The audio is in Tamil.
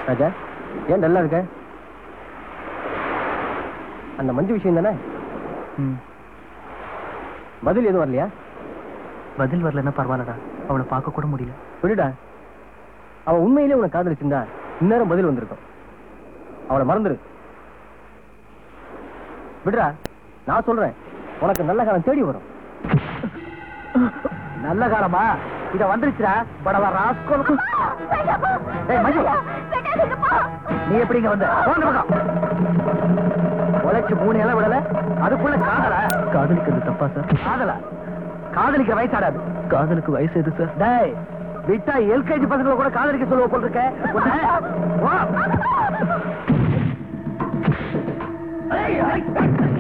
ராஜா ஏன் நல்லா இருக்க அந்த மஞ்சு விஷயம் தானே ம் பதில் எதுவும் வரலையா பதில் வரலன்னா பரவாயில்லடா அவளை பார்க்க கூட முடியல விடுடா அவ உண்மையிலே உனக்கு காதலிச்சிருந்தா இந்நேரம் பதில் வந்திருக்கும் அவளை மறந்துரு விடுடா நான் சொல்றேன் உனக்கு நல்ல காலம் தேடி வரும் நல்ல காலமா இத வந்துருச்சுடா படவா ராஸ்கோல் ஏய் மஞ்சு நீ எப்படி இங்க வந்த போங்க பக்கம் உழைச்சு மூணு இலை விடல அதுக்குள்ள காதலா காதலிக்கிறது தப்பா சார் காதலா காதலிக்க வயசாடாது காதலுக்கு வயசு எது சார் டேய் விட்டா எல்கேஜி பசங்களை கூட காதலிக்க சொல்லுவ போல் இருக்க உன்னை, வா. ஏய், ஏய்.